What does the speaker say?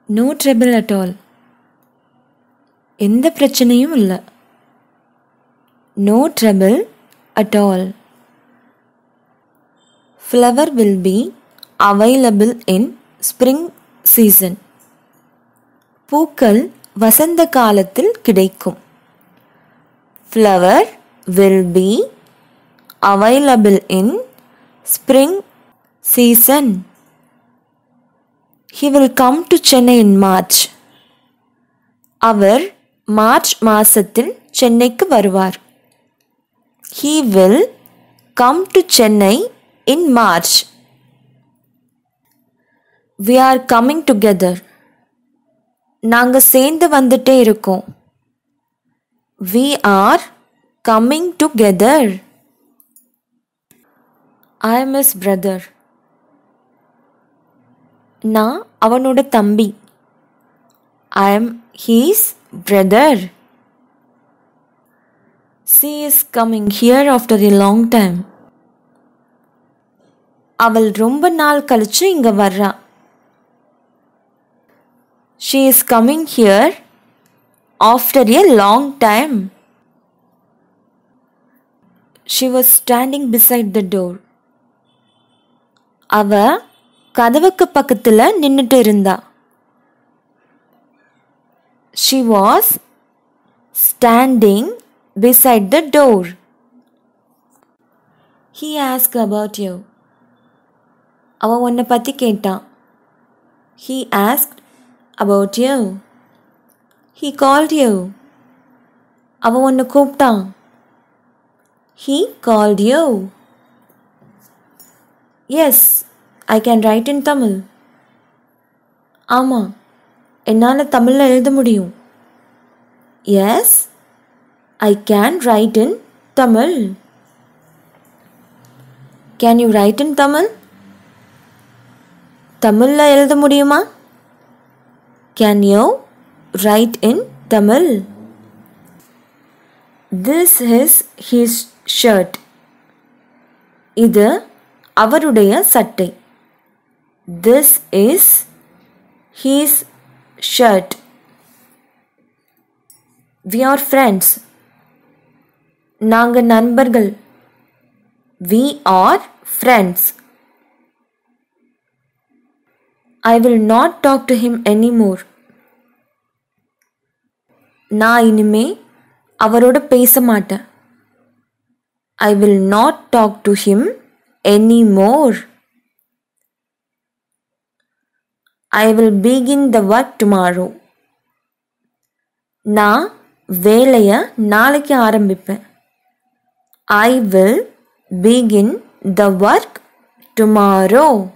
no trouble at all எந்த பிரச்சனையும் இல்லை no trouble at all flower will be available in spring season பூக்கள் வசந்த காலத்தில் கிடைக்கும் flower will be available in spring season he will come to Chennai in March அவர் March மாசத்தில் சென்னைக்கு வருவார் he will come to Chennai in March we are coming together நாங்கள் சேர்ந்து வந்துட்டே இருக்கோம் we are coming together I am is brother நான் அவனோட தம்பி I am his brother she is coming here after a long time அவள் ரொம்ப நாள் கழிச்சு இங்க வர்றா she is coming here after a long time she was standing beside the door அவ கதவுக்கு பக்கத்தில் நின்றுட்டு இருந்தா she was standing beside the door he ask about you அவன் உன்னை பற்றி கேட்டான் he ask about you he called you அவன் உன்னை கூப்பிட்டான் he called you yes I can write in Tamil ஆமாம் என்னால் தமிழில் எழுத முடியும் S I can write in Tamil can you write in Tamil தமிழில் எழுத முடியுமா can you write in Tamil this is his shirt இது அவருடைய சட்டை this is his shirt we are friends நாங்கள் நண்பர்கள் we are friends I will not talk to him anymore நான் இனிமே அவரோட பேச மாட்டேன் I will not talk to him anymore I will begin the work tomorrow நான் வேலையை நாளைக்கு ஆரம்பிப்பேன் I will begin the work tomorrow